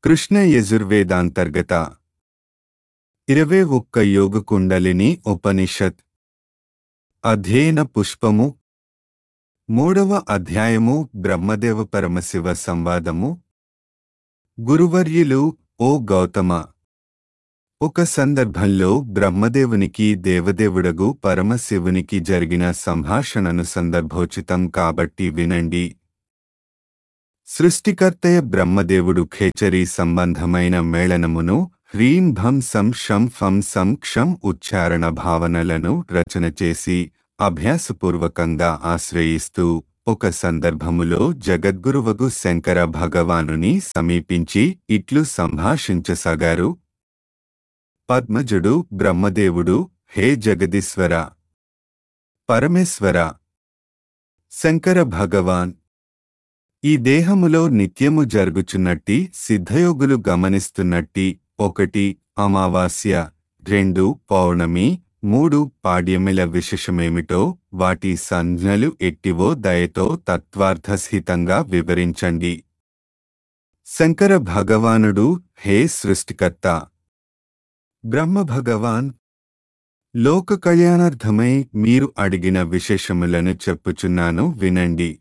కృష్ణ యజుర్వేదాంతర్గత ఇరవై ఒక్క యోగ కుండలిని ఉపనిషత్ అధ్యయన పుష్పము మూడవ అధ్యాయము బ్రహ్మదేవ పరమశివ సంవాదము గురువర్యులు ఓ గౌతమ ఒక సందర్భంలో బ్రహ్మదేవునికి దేవదేవుడగు పరమశివునికి జరిగిన సంభాషణను సందర్భోచితం కాబట్టి వినండి సృష్టికర్తయ బ్రహ్మదేవుడు ఖేచరీ సంబంధమైన మేళనమును హ్రీం భం సం షం ఫం సం క్షం ఉచ్చారణ భావనలను రచన చేసి అభ్యాసపూర్వకంగా ఆశ్రయిస్తూ ఒక సందర్భములో జగద్గురువగు శంకర భగవానుని సమీపించి ఇట్లు సంభాషించసాగారు పద్మజుడు బ్రహ్మదేవుడు హే జగదీశ్వర పరమేశ్వర శంకర భగవాన్ ఈ దేహములో నిత్యము జరుగుచున్నట్టి సిద్ధయోగులు గమనిస్తున్నట్టి ఒకటి అమావాస్య రెండు పౌర్ణమి మూడు పాడ్యమిల విశేషమేమిటో వాటి సంజ్ఞలు ఎట్టివో దయతో తత్వార్థసహితంగా వివరించండి శంకర భగవానుడు హే సృష్టికర్త బ్రహ్మ భగవాన్ లోక కళ్యాణార్థమై మీరు అడిగిన విశేషములను చెప్పుచున్నాను వినండి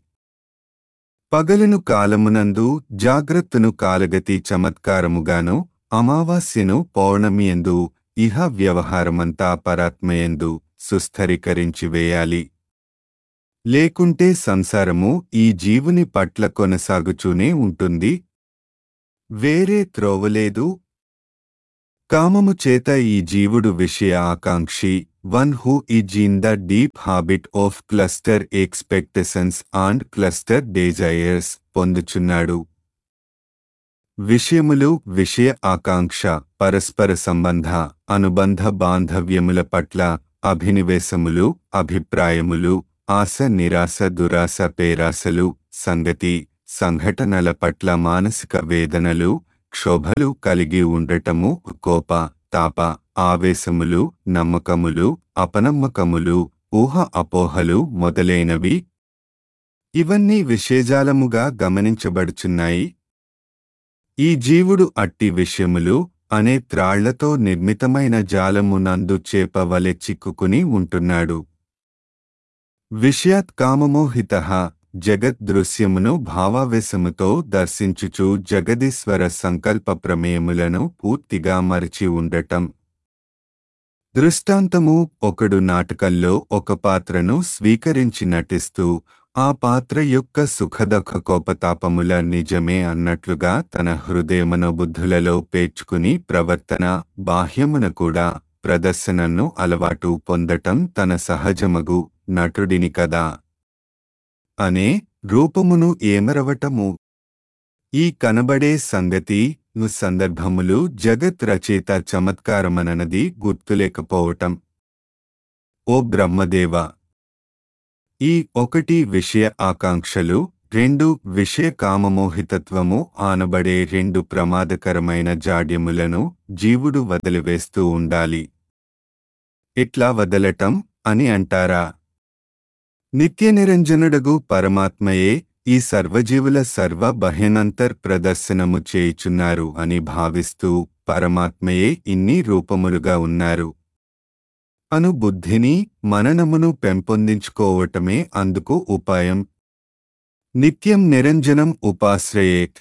పగలును కాలమునందు జాగ్రత్తను కాలగతి చమత్కారముగాను అమావాస్యను పౌర్ణమియందు ఇహ వ్యవహారమంతా పరాత్మయందు సుస్థిరీకరించి వేయాలి లేకుంటే సంసారము ఈ జీవుని పట్ల కొనసాగుచూనే ఉంటుంది వేరే త్రోవలేదు కామము చేత ఈ జీవుడు విషయ ఆకాంక్షి one who is in the deep habit of cluster expectations and cluster desires పొందుచున్నాడు విషయములు విషయ ఆకాంక్ష పరస్పర సంబంధ అనుబంధ బాంధవ్యముల పట్ల అభినివేశములు అభిప్రాయములు ఆశ నిరాశ దురాశ పేరాశలు సంగతి సంఘటనల పట్ల మానసిక వేదనలు క్షోభలు కలిగి ఉండటము కోప తాప ఆవేశములు నమ్మకములు అపనమ్మకములు ఊహ అపోహలు మొదలైనవి ఇవన్నీ విషేజాలముగా గమనించబడుచున్నాయి ఈ జీవుడు అట్టి విషయములు అనే త్రాళ్లతో నిర్మితమైన జాలమునందు చేప వలె చిక్కుకుని ఉంటున్నాడు విషయాత్ కామమోహిత జగద్దృశ్యమును భావావేశముతో దర్శించుచు జగదీశ్వర సంకల్ప ప్రమేయములను పూర్తిగా మరచి ఉండటం దృష్టాంతము ఒకడు నాటకంలో ఒక పాత్రను స్వీకరించి నటిస్తూ ఆ పాత్ర యొక్క సుఖదఖ కోపతాపముల నిజమే అన్నట్లుగా తన హృదయమనోబుద్ధులలో పేర్చుకుని ప్రవర్తన బాహ్యమున కూడా ప్రదర్శనను అలవాటు పొందటం తన సహజమగు నటుడిని కదా అనే రూపమును ఏమరవటము ఈ కనబడే సంగతి సందర్భములు జగత్ రచయిత చమత్కారమననది గుర్తులేకపోవటం ఓ బ్రహ్మదేవ ఈ ఒకటి విషయ ఆకాంక్షలు రెండు విషయ కామమోహితత్వము ఆనబడే రెండు ప్రమాదకరమైన జాడ్యములను జీవుడు వదిలివేస్తూ ఉండాలి ఇట్లా వదలటం అని అంటారా నిత్య నిరంజనుడగు పరమాత్మయే ఈ సర్వజీవుల సర్వ బహ్యనంతర్ ప్రదర్శనము చేయుచున్నారు అని భావిస్తూ పరమాత్మయే ఇన్ని రూపములుగా ఉన్నారు అను బుద్ధిని మననమును పెంపొందించుకోవటమే అందుకు ఉపాయం నిత్యం నిరంజనం ఉపాశ్రయేత్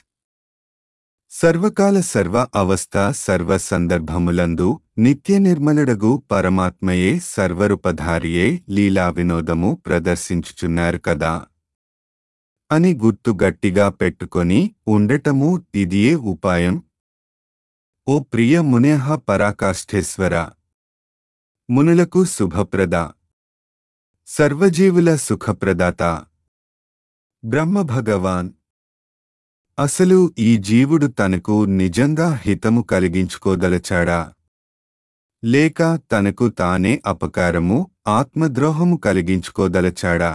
సర్వకాల సర్వ అవస్థ సర్వ సందర్భములందు నిత్య నిర్మలుడగు పరమాత్మయే సర్వరూపధారియే లీలా వినోదము ప్రదర్శించుచున్నారు కదా అని గుర్తు గట్టిగా పెట్టుకొని ఉండటము ఇదియే ఉపాయం ఓ ప్రియ మునేహ పరాకాష్ఠేశ్వర మునులకు శుభప్రద సర్వజీవుల సుఖప్రదాత బ్రహ్మ భగవాన్ అసలు ఈ జీవుడు తనకు నిజంగా హితము కలిగించుకోదలచాడా లేక తనకు తానే అపకారము ఆత్మద్రోహము కలిగించుకోదలచాడా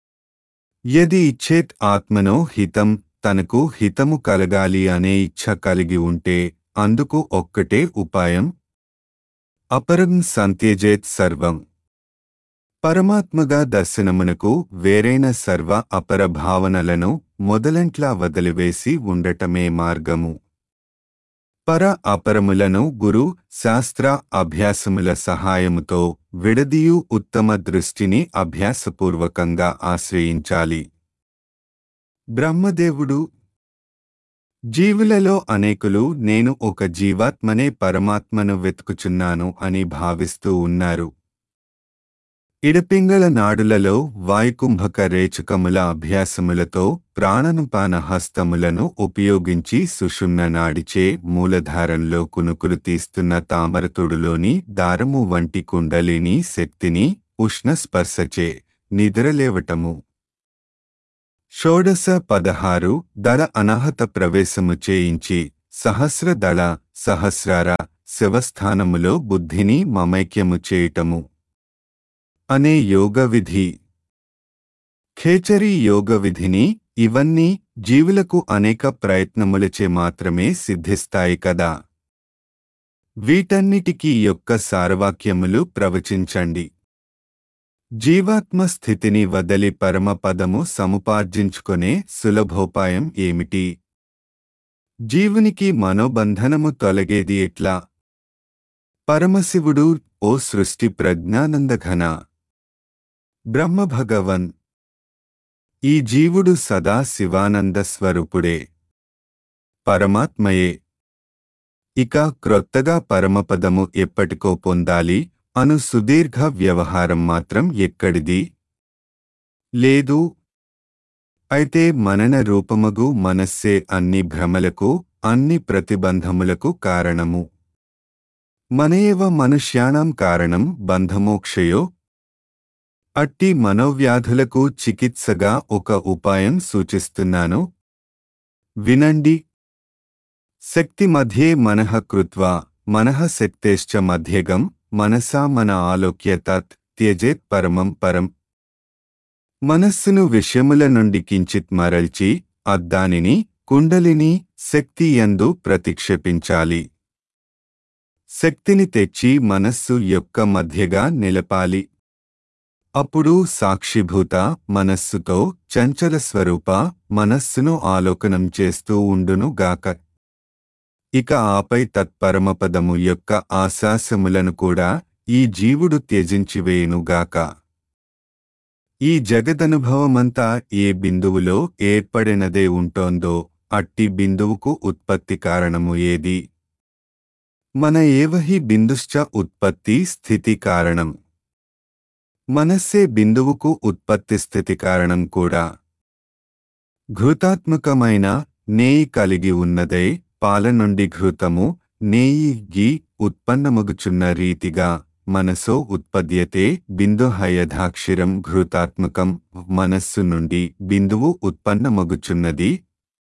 యది ఇచ్చేత్ ఆత్మనో హితం తనకు హితము కలగాలి అనే ఇచ్ఛ కలిగి ఉంటే అందుకు ఒక్కటే ఉపాయం అపరం సంత్యజేత్ సర్వం పరమాత్మగా దర్శనమునకు వేరైన సర్వ అపర భావనలను మొదలంట్లా వదిలివేసి ఉండటమే మార్గము పర అపరములను గురు శాస్త్ర అభ్యాసముల సహాయముతో విడదీయు ఉత్తమ దృష్టిని అభ్యాసపూర్వకంగా ఆశ్రయించాలి బ్రహ్మదేవుడు జీవులలో అనేకులు నేను ఒక జీవాత్మనే పరమాత్మను వెతుకుచున్నాను అని భావిస్తూ ఉన్నారు ఇడపింగళ నాడులలో వాయుకుంభక రేచకముల అభ్యాసములతో ప్రాణనుపాన హస్తములను ఉపయోగించి సుషుమ్న నాడిచే మూలధారంలో కునుకులు తీస్తున్న తామరతుడులోని దారము వంటి కుండలిని శక్తిని ఉష్ణస్పర్శచే నిద్రలేవటము షోడశ పదహారు దళ అనాహత ప్రవేశము చేయించి సహస్ర దళ సహస్రార శివస్థానములో బుద్ధిని మమైక్యము చేయటము అనే యోగ విధి ఖేచరీ యోగ విధిని ఇవన్నీ జీవులకు అనేక ప్రయత్నములచే మాత్రమే సిద్ధిస్తాయి కదా వీటన్నిటికీ యొక్క సారవాక్యములు ప్రవచించండి జీవాత్మ స్థితిని వదలి పరమపదము సముపార్జించుకొనే సులభోపాయం ఏమిటి జీవునికి మనోబంధనము తొలగేది ఎట్లా పరమశివుడు ఓ సృష్టి ప్రజ్ఞానందఘన బ్రహ్మభగవన్ ఈ జీవుడు సదా శివానంద స్వరూపుడే పరమాత్మయే ఇక క్రొత్తగా పరమపదము ఎప్పటికో పొందాలి అను సుదీర్ఘ వ్యవహారం మాత్రం ఎక్కడిది లేదు అయితే మనన రూపమగు మనస్సే అన్ని భ్రమలకు అన్ని ప్రతిబంధములకు కారణము మనయేవ మనుష్యాణం కారణం బంధమోక్షయో అట్టి మనోవ్యాధులకు చికిత్సగా ఒక ఉపాయం సూచిస్తున్నాను వినండి శక్తి మధ్యే మనః కృత్వా మనః శక్తేశ్చ మధ్యగం మనసా మన ఆలోక్య తత్ త్యజేత్ పరమం పరం మనస్సును విషయముల నుండి కించిత్ మరల్చి అద్దానిని కుండలిని శక్తి యందు ప్రతిక్షేపించాలి శక్తిని తెచ్చి మనస్సు యొక్క మధ్యగా నిలపాలి అప్పుడు సాక్షిభూత మనస్సుతో చంచల స్వరూప మనస్సును ఆలోకనం చేస్తూ ఉండును గాక ఇక ఆపై తత్పరమపదము యొక్క ఆశాసములను కూడా ఈ జీవుడు త్యజించివేయునుగాక ఈ జగదనుభవమంతా ఏ బిందువులో ఏర్పడినదే ఉంటోందో అట్టి బిందువుకు ఉత్పత్తి కారణము ఏది మన ఏవహి బిందుశ్చ ఉత్పత్తి స్థితి కారణం మనస్సే బిందువుకు ఉత్పత్తి స్థితి కారణం కూడా ఘృతాత్మకమైన నేయి కలిగి ఉన్నదే పాల నుండి ఘృతము నేయి గీ ఉత్పన్నమగుచున్న రీతిగా మనసో ఉత్పద్యతే బిందుహయధాక్షిరం ఘృతాత్మకం మనస్సు నుండి బిందువు ఉత్పన్నమగుచున్నది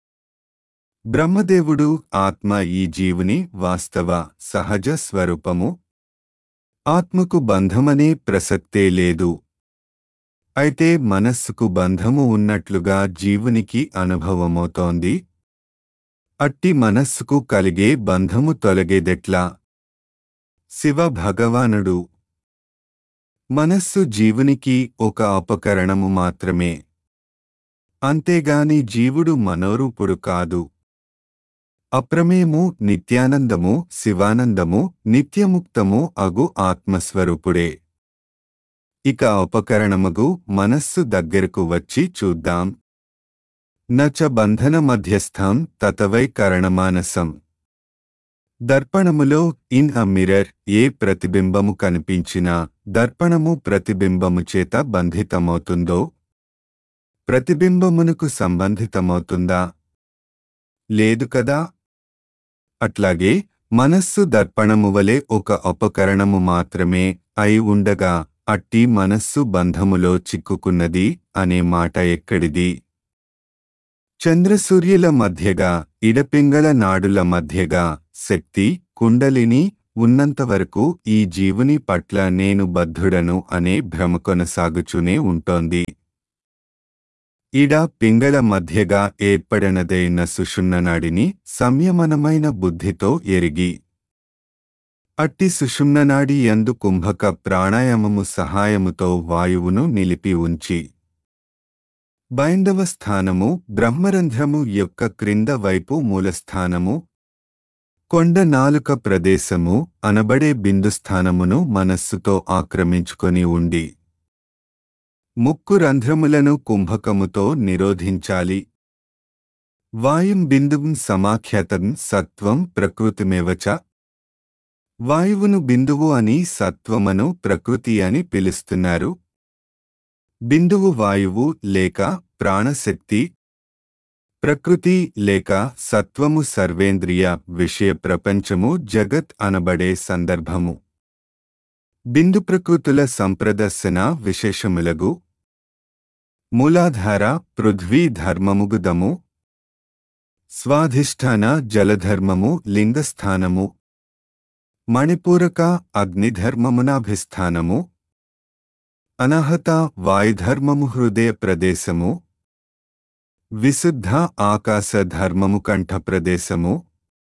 బ్రహ్మదేవుడు ఆత్మ ఈ జీవుని వాస్తవ సహజ స్వరూపము ఆత్మకు బంధమనే ప్రసక్తే లేదు అయితే మనస్సుకు బంధము ఉన్నట్లుగా జీవునికి అనుభవమవుతోంది అట్టి మనస్సుకు కలిగే బంధము తొలగేదెట్లా శివ భగవానుడు మనస్సు జీవునికి ఒక అపకరణము మాత్రమే అంతేగాని జీవుడు మనోరూపుడు కాదు అప్రమేము నిత్యానందము శివానందము నిత్యముక్తము అగు ఆత్మస్వరూపుడే ఇక ఉపకరణమగు మనస్సు దగ్గరకు వచ్చి చూద్దాం నచ బంధన మధ్యస్థం తతవై కరణమానసం దర్పణములో ఇన్ అ మిరర్ ఏ ప్రతిబింబము కనిపించినా దర్పణము ప్రతిబింబము చేత బంధితమవుతుందో ప్రతిబింబమునకు సంబంధితమవుతుందా లేదు కదా అట్లాగే మనస్సు దర్పణము వలె ఒక ఉపకరణము మాత్రమే అయి ఉండగా అట్టి మనస్సు బంధములో చిక్కుకున్నది అనే మాట ఎక్కడిది చంద్రసూర్యుల మధ్యగా ఇడపింగళ నాడుల మధ్యగా శక్తి కుండలిని ఉన్నంతవరకు ఈ జీవుని పట్ల నేను బద్ధుడను అనే భ్రమ కొనసాగుచూనే ఉంటోంది ఇడ పింగళ మధ్యగా ఏర్పడినదైన సుషుమ్ననాడిని సంయమనమైన బుద్ధితో ఎరిగి అట్టి సుషుమ్ననాడి యందు కుంభక ప్రాణాయామము సహాయముతో వాయువును నిలిపి ఉంచి బైందవ స్థానము బ్రహ్మరంధ్రము యొక్క క్రింద వైపు మూలస్థానము కొండ నాలుక ప్రదేశము అనబడే బిందుస్థానమును మనస్సుతో ఆక్రమించుకొని ఉండి ముక్కు రంధ్రములను కుంభకముతో నిరోధించాలి వాయుం బిందుం సమాఖ్యాతం సత్వం ప్రకృతిమేవచ వాయువును బిందువు అని సత్వమను ప్రకృతి అని పిలుస్తున్నారు బిందువు వాయువు లేక ప్రాణశక్తి ప్రకృతి లేక సత్వము సర్వేంద్రియ విషయ ప్రపంచము జగత్ అనబడే సందర్భము బిందు ప్రకృతుల సంప్రదర్శన విశేషములగు మూలాధార పృథ్వీ ధర్మముగుదము స్వాధిష్టాన జలధర్మము లింగస్థానము మణిపూరక అగ్నిధర్మమునాభిస్థానము అనహత వాయుధర్మము హృదయ ప్రదేశము విశుద్ధ ఆకాశ ధర్మము కంఠ ప్రదేశము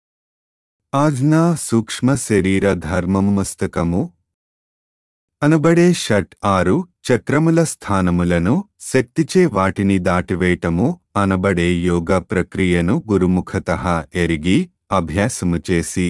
ఆజ్ఞా సూక్ష్మ శరీర ధర్మము మస్తకము అనబడే షట్ ఆరు చక్రముల స్థానములను శక్తిచే వాటిని దాటివేయటము అనబడే యోగ ప్రక్రియను గురుముఖత ఎరిగి అభ్యాసము చేసి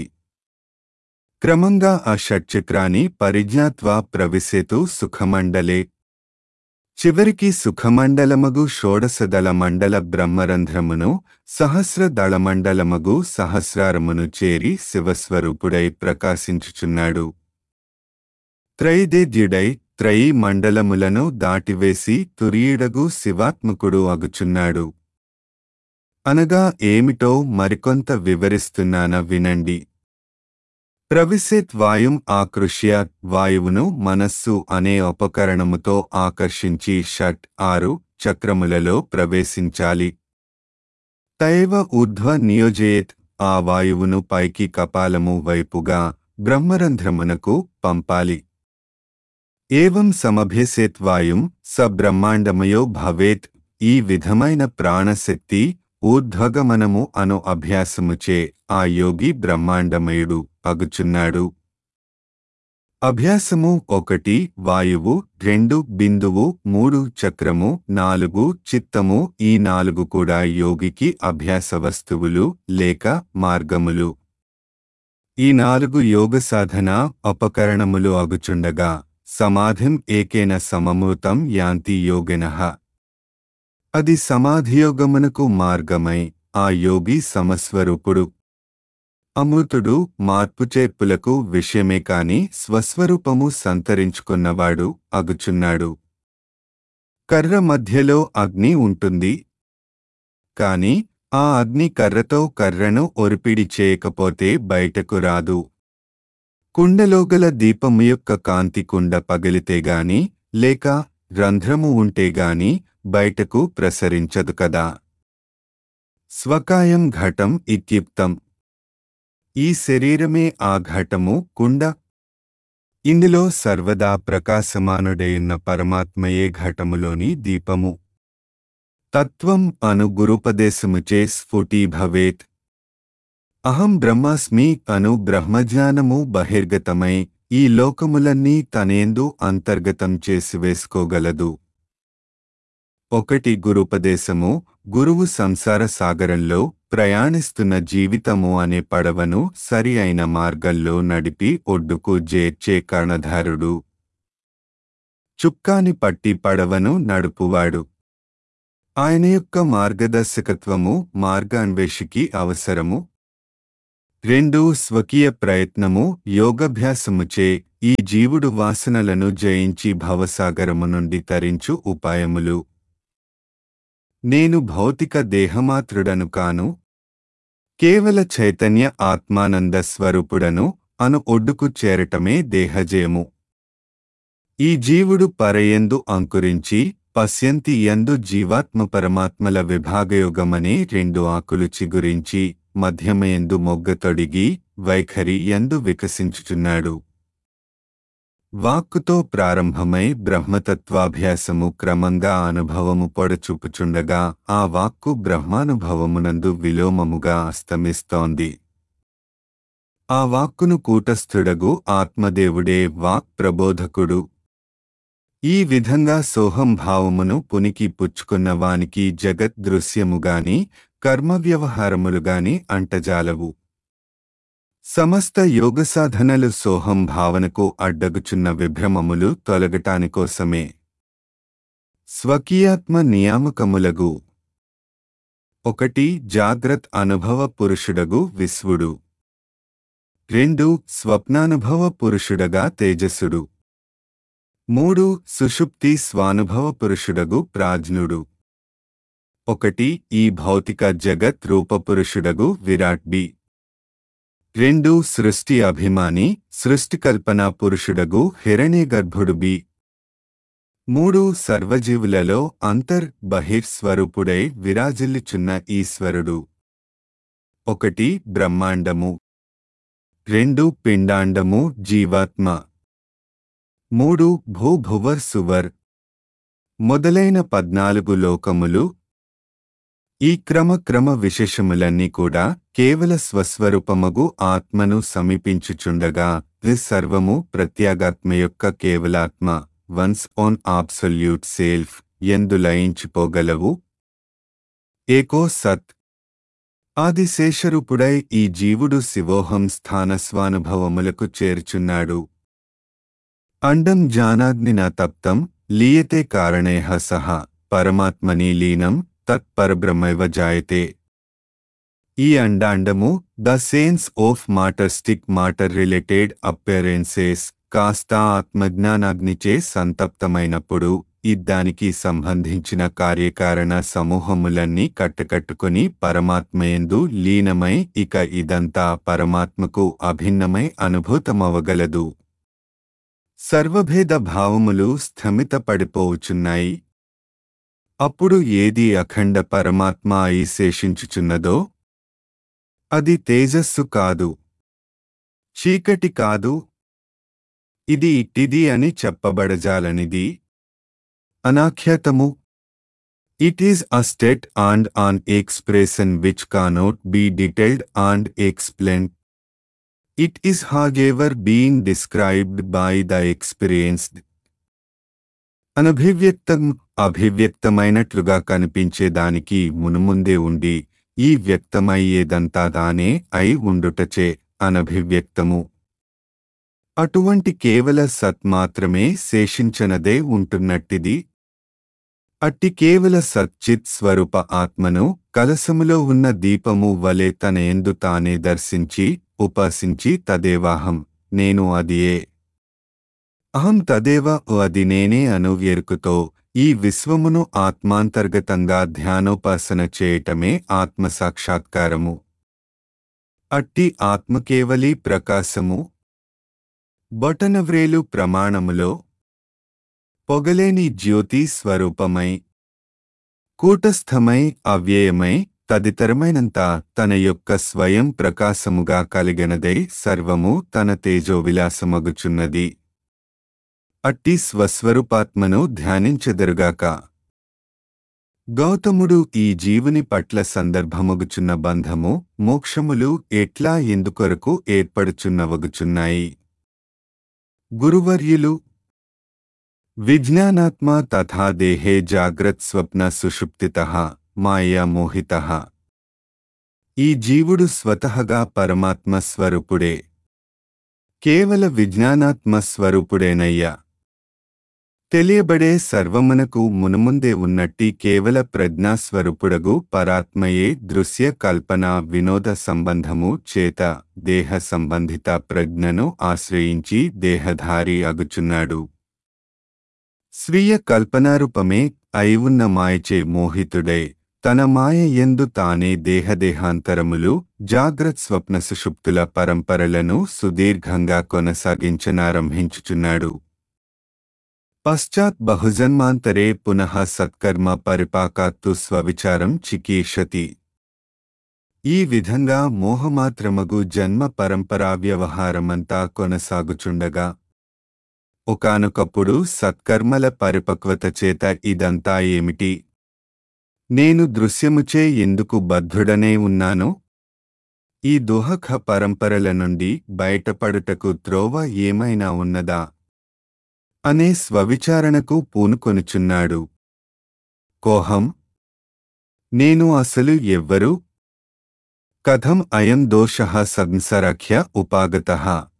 క్రమంగా ఆ షట్చక్రాన్ని పరిజ్ఞాత్వా ప్రవిశేతు సుఖమండలే చివరికి సుఖమండలమగు షోడశదళ మండల బ్రహ్మరంధ్రమును సహస్ర దళమండలమగు సహస్రారమును చేరి శివస్వరూపుడై ప్రకాశించుచున్నాడు త్రైదేద్యుడై త్రయీ మండలములను దాటివేసి తురీయుడగు శివాత్మకుడు అగుచున్నాడు అనగా ఏమిటో మరికొంత వివరిస్తున్నాన వినండి ప్రవిశేత్ వాయుం ఆకృష్య వాయువును మనస్సు అనే ఉపకరణముతో ఆకర్షించి షట్ ఆరు చక్రములలో ప్రవేశించాలి తైవ ఊర్ధ్వ నియోజయేత్ ఆ వాయువును పైకి కపాలము వైపుగా బ్రహ్మరంధ్రమునకు పంపాలి ఏవం సమభ్యసేత్ వాయుం స బ్రహ్మాండమయో భవేత్ ఈ విధమైన ప్రాణశక్తి ఊర్ధ్వగమనము అను అభ్యాసముచే ఆ యోగి బ్రహ్మాండమయుడు అగుచున్నాడు అభ్యాసము ఒకటి వాయువు రెండు బిందువు మూడు చక్రము నాలుగు చిత్తము ఈ నాలుగు కూడా యోగికి అభ్యాస వస్తువులు లేక మార్గములు ఈ నాలుగు యోగ సాధన ఉపకరణములు అగుచుండగా సమాధిం ఏకేన సమమూతం యాంతి యోగినః అది సమాధియోగమునకు మార్గమై ఆ యోగి సమస్వరూపుడు అమృతుడు మార్పుచేర్పులకు విషయమే కాని స్వస్వరూపము సంతరించుకున్నవాడు అగుచున్నాడు కర్ర మధ్యలో అగ్ని ఉంటుంది కాని ఆ అగ్ని కర్రతో కర్రను ఒరిపిడి చేయకపోతే బయటకు రాదు కుండలోగల దీపము యొక్క కాంతి కుండ పగిలితేగాని లేక రంధ్రము ఉంటేగాని బయటకు ప్రసరించదు కదా స్వకాయం ఘటం ఇత్యుక్తం ఈ శరీరమే ఆ ఘటము కుండ ఇందులో సర్వదా ప్రకాశమానుడైన పరమాత్మయే ఘటములోని దీపము తత్వం అను గురుపదేశముచే స్ఫుటీభవేత్ అహం బ్రహ్మాస్మి అను బ్రహ్మజ్ఞానము బహిర్గతమై ఈ లోకములన్నీ తనేందు అంతర్గతం చేసివేసుకోగలదు ఒకటి గురుపదేశము గురువు సంసార సాగరంలో ప్రయాణిస్తున్న జీవితము అనే పడవను సరి అయిన మార్గంలో నడిపి ఒడ్డుకు జేర్చే కర్ణధారుడు చుక్కాని పట్టి పడవను నడుపువాడు ఆయన యొక్క మార్గదర్శకత్వము మార్గాన్వేషికి అవసరము రెండు స్వకీయ ప్రయత్నము యోగభ్యాసముచే ఈ జీవుడు వాసనలను జయించి భవసాగరము నుండి తరించు ఉపాయములు నేను భౌతిక దేహమాత్రుడను కాను కేవల చైతన్య ఆత్మానంద స్వరూపుడను అను ఒడ్డుకు చేరటమే దేహజయము ఈ జీవుడు పరయందు అంకురించి పశ్యంతి యందు జీవాత్మ పరమాత్మల విభాగయోగమనే రెండు ఆకులు చిగురించి మధ్యమయందు మొగ్గ తొడిగి వైఖరి యందు వికసించుచున్నాడు వాక్కుతో ప్రారంభమై బ్రహ్మతత్వాభ్యాసము క్రమంగా అనుభవము పొడచూపుచుండగా ఆ వాక్కు బ్రహ్మానుభవమునందు విలోమముగా అస్తమిస్తోంది ఆ వాక్కును కూటస్థుడగు ఆత్మదేవుడే వాక్ ప్రబోధకుడు ఈ విధంగా సోహం భావమును పునికి పుచ్చుకున్న వానికి జగత్ దృశ్యముగాని కర్మ వ్యవహారములుగాని అంటజాలవు సమస్త యోగ సాధనలు సోహం భావనకు అడ్డగుచున్న విభ్రమములు తొలగటానికోసమే స్వకీయాత్మ నియామకములగు ఒకటి జాగ్రత్ అనుభవ పురుషుడగు విశ్వుడు రెండు స్వప్నానుభవ పురుషుడగా తేజస్సుడు మూడు సుషుప్తి స్వానుభవ పురుషుడగు ప్రాజ్ఞుడు ఒకటి ఈ భౌతిక జగత్ రూపపురుషుడగు విరాట్ బి రెండు సృష్టి అభిమాని సృష్టికల్పన పురుషుడగు హిరణ్యగర్భుడు బి మూడు సర్వజీవులలో అంతర్ బహిర్స్వరూపుడై విరాజిల్లుచున్న ఈశ్వరుడు ఒకటి బ్రహ్మాండము రెండు పిండాండము జీవాత్మ మూడు భూభువర్ సువర్ మొదలైన పద్నాలుగు లోకములు ఈ క్రమక్రమ విశేషములన్నీ కూడా కేవల స్వస్వరూపమగు ఆత్మను సమీపించుచుండగా ఇది సర్వము ప్రత్యాగాత్మ యొక్క కేవలాత్మ వన్స్ ఓన్ ఆబ్సొల్యూట్ సెల్ఫ్ ఎందు లయించిపోగలవు ఏకో సత్ ఆదిశేషరూపుడై ఈ జీవుడు శివోహం స్థానస్వానుభవములకు చేర్చున్నాడు అండం జానాగ్నిన తప్తం లీయతే కారణేహ సహ పరమాత్మని లీనం తత్పరబ్రహ్మైవ జాయతే ఈ అండాండము the sense of matter stick matter related appearances కాస్త ఆత్మజ్ఞానాగ్నిచే సంతప్తమైనప్పుడు ఇద్దానికి సంబంధించిన కార్యకారణ సమూహములన్నీ కట్టకట్టుకుని పరమాత్మయందు లీనమై ఇక ఇదంతా పరమాత్మకు అభిన్నమై అనుభూతమవగలదు సర్వభేద భావములు స్థమితపడిపోవుచున్నాయి అప్పుడు ఏది అఖండ పరమాత్మ అయి శేషించుచున్నదో అది తేజస్సు కాదు చీకటి కాదు ఇది ఇట్టిది అని చెప్పబడజాలనిది అనాఖ్యాతము it is a state and an expression which cannot be detailed and explain it is however being described by the experienced అనభివ్యక్తం అభివ్యక్తమైనట్లుగా కనిపించేదానికి మునుముందే ఉండి ఈ వ్యక్తమయ్యేదంతా దానే అయి ఉండుటచే అనభివ్యక్తము అటువంటి కేవల సత్ మాత్రమే శేషించనదే ఉంటున్నట్టిది అట్టి కేవల సచ్చిత్ స్వరూప ఆత్మను కలసములో ఉన్న దీపము వలె తన ఎందు తానే దర్శించి ఉపాసించి తదేవాహం నేను అదియే అహం తదేవ అది నేనే అను ఎరుకుతో ఈ విశ్వమును ఆత్మాంతర్గతంగా ధ్యానోపాసన చేయటమే ఆత్మసాక్షాత్కారము అట్టి ఆత్మకేవలీ ప్రకాశము బొటనవ్రేలు ప్రమాణములో పొగలేని జ్యోతి స్వరూపమై కూటస్థమై అవ్యయమై తదితరమైనంత తన యొక్క స్వయం ప్రకాశముగా కలిగినదై సర్వము తన తేజోవిలాసమగుచున్నది అట్టి స్వస్వరూపాత్మను ధ్యానించెదరుగాక గౌతముడు ఈ జీవుని పట్ల సందర్భమగుచున్న బంధము మోక్షములు ఎట్లా ఎందుకొరకు ఏర్పడుచున్నవగుచున్నాయి గురువర్యులు విజ్ఞానాత్మ తథా దేహే జాగ్రత్ స్వప్న సుషుప్తిత మాయా మోహిత ఈ జీవుడు స్వతహగా పరమాత్మ స్వరూపుడే కేవల విజ్ఞానాత్మ స్వరూపుడేనయ్యా తెలియబడే సర్వమునకు మునుముందే ఉన్నట్టి కేవల ప్రజ్ఞాస్వరూపుడగు పరాత్మయే దృశ్య కల్పన వినోద సంబంధము చేత దేహ సంబంధిత ప్రజ్ఞను ఆశ్రయించి దేహధారి అగుచున్నాడు స్వీయ కల్పనారూపమే అయి ఉన్న మాయచే మోహితుడై తన మాయ ఎందు తానే దేహదేహాంతరములు జాగ్రత్ స్వప్న సుషుప్తుల పరంపరలను సుదీర్ఘంగా కొనసాగించనారంభించుచున్నాడు పశ్చాత్ బహుజన్మాంతరే పునః సత్కర్మ పరిపాకాత్తు స్వవిచారం చికీర్షతి ఈ విధంగా మోహమాత్రమగు జన్మ పరంపరా వ్యవహారమంతా కొనసాగుచుండగా ఒకానొకప్పుడు సత్కర్మల పరిపక్వత చేత ఇదంతా ఏమిటి నేను దృశ్యముచే ఎందుకు బద్ధుడనే ఉన్నాను ఈ దుహఖ పరంపరల నుండి బయటపడుటకు త్రోవ ఏమైనా ఉన్నదా అనే స్వవిచారణకు పూనుకొనుచున్నాడు కోహం నేను అసలు ఎవ్వరు కథం అయం దోష సంసరఖ్య ఉపాగత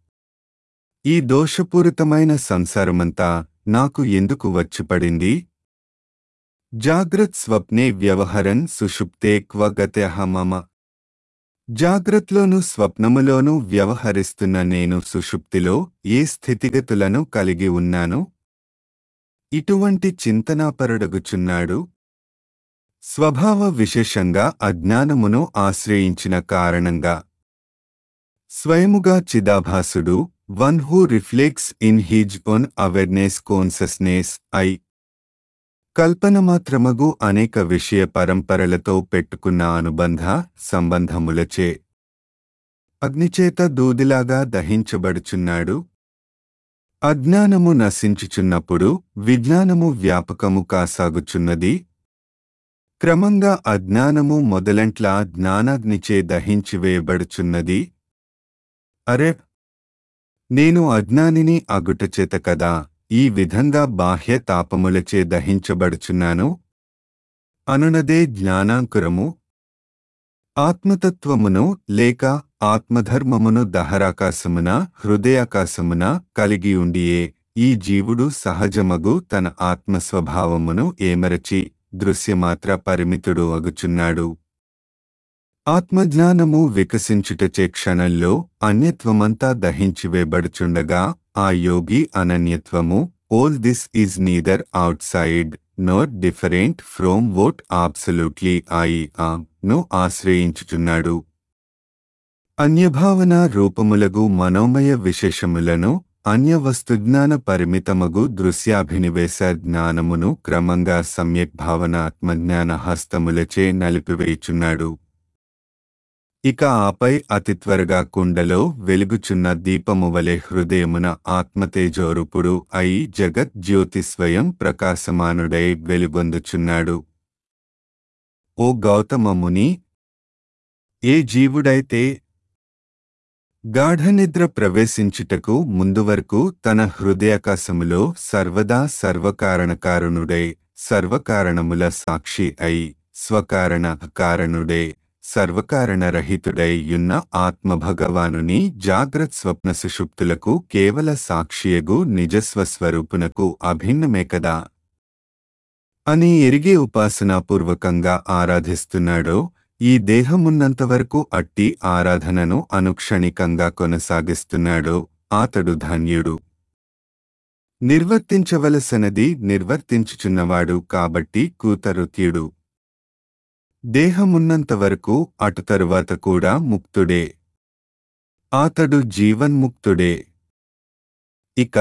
ఈ దోషపూరితమైన సంసారమంతా నాకు ఎందుకు వచ్చిపడింది జాగ్రత్ స్వప్నే వ్యవహరన్ సుషుప్తే క్వ గత్యః మమ జాగ్రత్లోనూ స్వప్నములోనూ వ్యవహరిస్తున్న నేను సుషుప్తిలో ఏ స్థితిగతులను కలిగి ఉన్నాను ఇటువంటి చింతనాపరుడగుచున్నాడు స్వభావ విశేషంగా అజ్ఞానమును ఆశ్రయించిన కారణంగా స్వయముగా చిదాభాసుడు one who reflects in his own awareness consciousness I కల్పనమాత్రమగు అనేక విషయ పరంపరలతో పెట్టుకున్న అనుబంధ సంబంధములచే అగ్నిచేత దూదిలాగా దహించబడుచున్నాడు అజ్ఞానము నశించుచున్నప్పుడు విజ్ఞానము వ్యాపకము కాసాగుచున్నది క్రమంగా అజ్ఞానము మొదలంట్లా జ్ఞానాగ్నిచే దహించివేయబడుచున్నది అరే నేను అజ్ఞానిని అగుటచేత కదా ఈ విధంగా బాహ్య తాపములచే దహించబడుచున్నాను అనునదే జ్ఞానాంకురము ఆత్మతత్వమును లేక ఆత్మధర్మమును దహరాకాశమున హృదయాకాశమున కలిగియుండియే ఈ జీవుడు సహజమగు తన ఆత్మస్వభావమును ఏమరచి దృశ్యమాత్ర పరిమితుడు అగుచున్నాడు ఆత్మజ్ఞానము వికసించుటచే క్షణంలో అన్యత్వమంతా దహించివేయబడుచుండగా ఆ యోగి అనన్యత్వము all this is neither outside nor different from what absolutely I am ను ఆశ్రయించుచున్నాడు అన్యభావన రూపములగు మనోమయ విశేషములను అన్య వస్తుజ్ఞాన పరిమితమగు దృశ్యాభినివేశ జ్ఞానమును క్రమంగా సమ్యక్ భావన ఆత్మజ్ఞాన హస్తములచే నలిపివేయుచున్నాడు ఇక ఆపై అతి త్వరగా కుండలో వెలుగుచున్న దీపము వలె హృదయమున ఆత్మతేజోరూపుడు అయి జగత్ జ్యోతి స్వయం ప్రకాశమానుడై వెలుగొందుచున్నాడు ఓ గౌతమముని ఏ జీవుడైతే గాఢనిద్ర ప్రవేశించుటకు ముందు వరకు తన హృదయాకాశములో సర్వదా సర్వకారణకారణుడై సర్వకారణముల సాక్షి అయి స్వకారణ కారణుడే సర్వకారణరహితుడై యున్న ఆత్మభగవానుని జాగ్రత్ స్వప్న సుషుప్తులకు కేవల సాక్షియగు నిజస్వస్వరూపునకు అభిన్నమే కదా అని ఎరిగే ఉపాసనాపూర్వకంగా ఆరాధిస్తున్నాడో ఈ దేహమున్నంతవరకు అట్టి ఆరాధనను అనుక్షణికంగా కొనసాగిస్తున్నాడో అతడు ధన్యుడు నిర్వర్తించవలసినది నిర్వర్తించుచున్నవాడు కాబట్టి కూతరుత్యుడు దేహమున్నంతవరకు అటు తరువాత కూడా ముక్తుడే అతడు జీవన్ముక్తుడే ఇక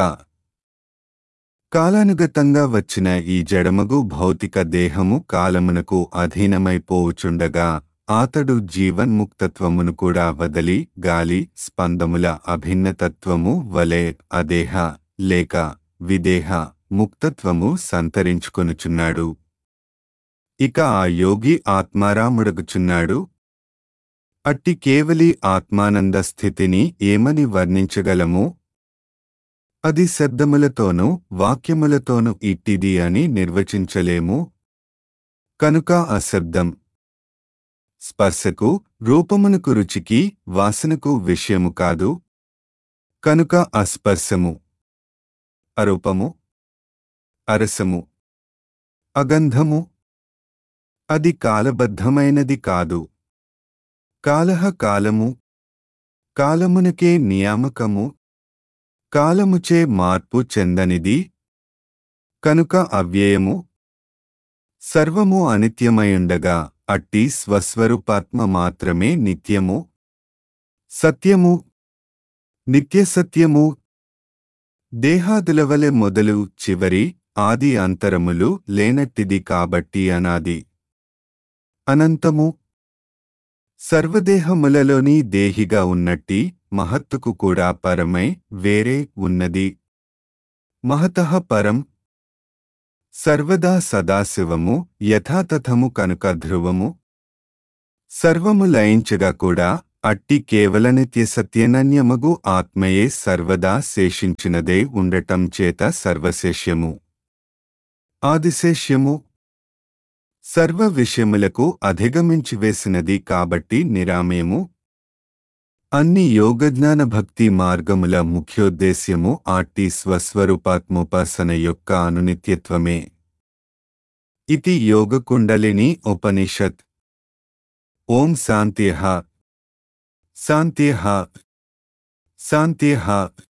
కాలానుగతంగా వచ్చిన ఈ జడమగు భౌతిక దేహము కాలమునకు అధీనమైపోవుచుండగా అతడు జీవన్ముక్తత్వమును కూడా వదలి గాలి స్పందముల అభిన్నతత్వము వలె అదేహ లేక విదేహ ముక్తత్వము సంతరించుకొనుచున్నాడు ఇక ఆ యోగి ఆత్మారాముడగుచున్నాడు అట్టి కేవలి ఆత్మానంద స్థితిని ఏమని వర్ణించగలము అది శబ్దములతోనూ వాక్యములతోనూ ఇట్టిది అని నిర్వచించలేము కనుక అశబ్దం స్పర్శకు రూపమునకు రుచికి వాసనకు విషయము కాదు కనుక అస్పర్శము అరూపము అరసము అగంధము అది కాలబద్ధమైనది కాదు కాలహ కాలము కాలమునకే నియామకము కాలముచే మార్పు చెందనిది కనుక అవ్యయము సర్వము అనిత్యమయుండగా అట్టి స్వస్వరూపాత్మ మాత్రమే నిత్యము సత్యము నిత్యసత్యము దేహాదులవలె మొదలు చివరి ఆది అంతరములు లేనట్టిది కాబట్టి అనాది అనంతము సర్వదేహములలోని దేహిగా ఉన్నట్టి మహత్తుకు కూడా పరమై వేరే ఉన్నది మహతః పరం సర్వదా సదాశివము యథాతథము కనుక ధ్రువము సర్వము లయించగా కూడా అట్టి కేవల నిత్య సత్యనన్యమగు ఆత్మయే సర్వదా శేషించినదే ఉండటం చేత సర్వశేష్యము ఆదిశేష్యము సర్వ విషయములకు అధిగమించి వేసినది కాబట్టి నిరామేము అన్ని యోగజ్ఞాన భక్తి మార్గముల ముఖ్యోద్దేశ్యము ఆర్టి స్వస్వరూపాత్మోపాసన యొక్క అనునిత్యత్వమే ఇది యోగకుండలిని ఉపనిషత్ ఓం శాంత్యః శాంత్యః శాంత్యః